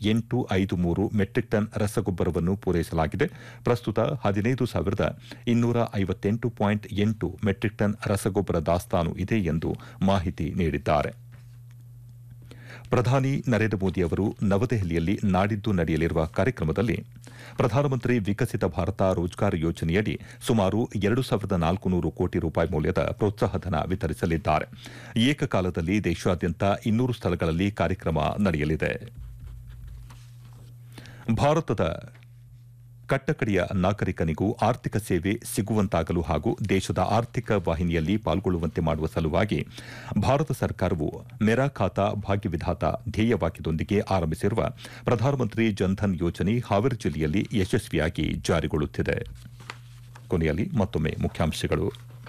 ಎಂಟು ಐದು ಮೂರು ಮೆಟ್ರಿಕ್ ಟನ್ ರಸಗೊಬ್ಬರವನ್ನು ಪೂರೈಸಲಾಗಿದೆ ಪ್ರಸ್ತುತ ಹದಿನೈದು ಸಾವಿರದ ಇನ್ನೂರ ಐವತ್ತೆಂಟು ಪಾಯಿಂಟ್ ಎಂಟು ಮೆಟ್ರಿಕ್ ಟನ್ ರಸಗೊಬ್ಬರ ದಾಸ್ತಾನು ಇದೆ ಎಂದು ಮಾಹಿತಿ ನೀಡಿದ್ದಾರೆ ಪ್ರಧಾನಿ ನರೇಂದ್ರ ಮೋದಿ ಅವರು ನವದೆಹಲಿಯಲ್ಲಿ ನಾಡಿದ್ದು ನಡೆಯಲಿರುವ ಕಾರ್ಯಕ್ರಮದಲ್ಲಿ ಪ್ರಧಾನಮಂತ್ರಿ ವಿಕಸಿತ ಭಾರತ ರೋಜ್ಗಾರ್ ಯೋಜನೆಯಡಿ ಸುಮಾರು ಎರಡು ಸಾವಿರದ ನಾಲ್ಕುನೂರು ಕೋಟಿ ರೂಪಾಯಿ ಮೌಲ್ಯದ ಪ್ರೋತ್ಸಾಹಧನ ವಿತರಿಸಲಿದ್ದಾರೆ ಏಕಕಾಲದಲ್ಲಿ ದೇಶಾದ್ಯಂತ ಇನ್ನೂರು ಸ್ಥಳಗಳಲ್ಲಿ ಕಾರ್ಯಕ್ರಮ ನಡೆಯಲಿದೆ ಭಾರತದ ಕಟ್ಟಕಡೆಯ ನಾಗರಿಕನಿಗೂ ಆರ್ಥಿಕ ಸೇವೆ ಸಿಗುವಂತಾಗಲು ಹಾಗೂ ದೇಶದ ಆರ್ಥಿಕ ವಾಹಿನಿಯಲ್ಲಿ ಪಾಲ್ಗೊಳ್ಳುವಂತೆ ಮಾಡುವ ಸಲುವಾಗಿ ಭಾರತ ಸರ್ಕಾರವು ಮೆರಾ ಖಾತಾ ಭಾಗ್ಯವಿಧಾತ ಧ್ಯೇಯವಾಕ್ಯದೊಂದಿಗೆ ಆರಂಭಿಸಿರುವ ಪ್ರಧಾನಮಂತ್ರಿ ಜನ್ಧನ್ ಯೋಜನೆ ಹಾವೇರಿ ಜಿಲ್ಲೆಯಲ್ಲಿ ಯಶಸ್ವಿಯಾಗಿ ಜಾರಿಗೊಳ್ಳುತ್ತಿದೆ ಕೊನೆಯಲ್ಲಿ ಮತ್ತೊಮ್ಮೆ ಮುಖ್ಯಾಂಶಗಳು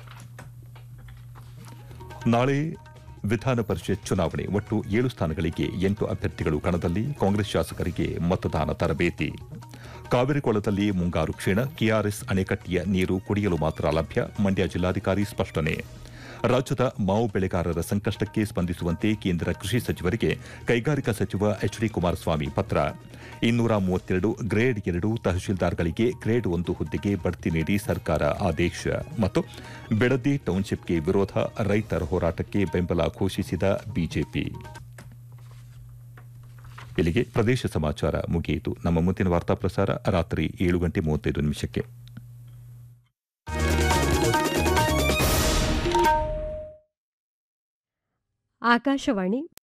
ನಾಳೆ ವಿಧಾನ ಪರಿಷತ್ ಚುನಾವಣೆ ಒಟ್ಟು ಏಳು ಸ್ಥಾನಗಳಿಗೆ ಎಂಟು ಅಭ್ಯರ್ಥಿಗಳು ಕಣದಲ್ಲಿ ಕಾಂಗ್ರೆಸ್ ಶಾಸಕರಿಗೆ ಮತದಾನ ತರಬೇತಿ ಕಾವೇರಿ ಕೊಳದಲ್ಲಿ ಮುಂಗಾರು ಕ್ಷೀಣ ಕೆಆರ್ಎಸ್ ಅಣೆಕಟ್ಟೆಯ ನೀರು ಕುಡಿಯಲು ಮಾತ್ರ ಲಭ್ಯ ಮಂಡ್ಯ ಜಿಲ್ಲಾಧಿಕಾರಿ ಸ್ಪಷ್ಟನೆ ರಾಜ್ಯದ ಮಾವು ಬೆಳೆಗಾರರ ಸಂಕಷ್ಟಕ್ಕೆ ಸ್ಪಂದಿಸುವಂತೆ ಕೇಂದ್ರ ಕೃಷಿ ಸಚಿವರಿಗೆ ಕೈಗಾರಿಕಾ ಸಚಿವ ಎಚ್ ಡಿ ಕುಮಾರಸ್ವಾಮಿ ಪತ್ರ ಇನ್ನೂರ ಮೂವತ್ತೆರಡು ಗ್ರೇಡ್ ಎರಡು ತಹಶೀಲ್ದಾರ್ಗಳಿಗೆ ಗ್ರೇಡ್ ಒಂದು ಹುದ್ದೆಗೆ ಬಡ್ತಿ ನೀಡಿ ಸರ್ಕಾರ ಆದೇಶ ಮತ್ತು ಬೆಳದಿ ಟೌನ್ಶಿಪ್ಗೆ ವಿರೋಧ ರೈತರ ಹೋರಾಟಕ್ಕೆ ಬೆಂಬಲ ಘೋಷಿಸಿದ ಬಿಜೆಪಿ ಇಲ್ಲಿಗೆ ಪ್ರದೇಶ ಸಮಾಚಾರ ಮುಗಿಯಿತು ನಮ್ಮ ಮುಂದಿನ ವಾರ್ತಾ ಪ್ರಸಾರ ರಾತ್ರಿ ಏಳು ಗಂಟೆ ಮೂವತ್ತೈದು ನಿಮಿಷಕ್ಕೆ ಆಕಾಶವಾಣಿ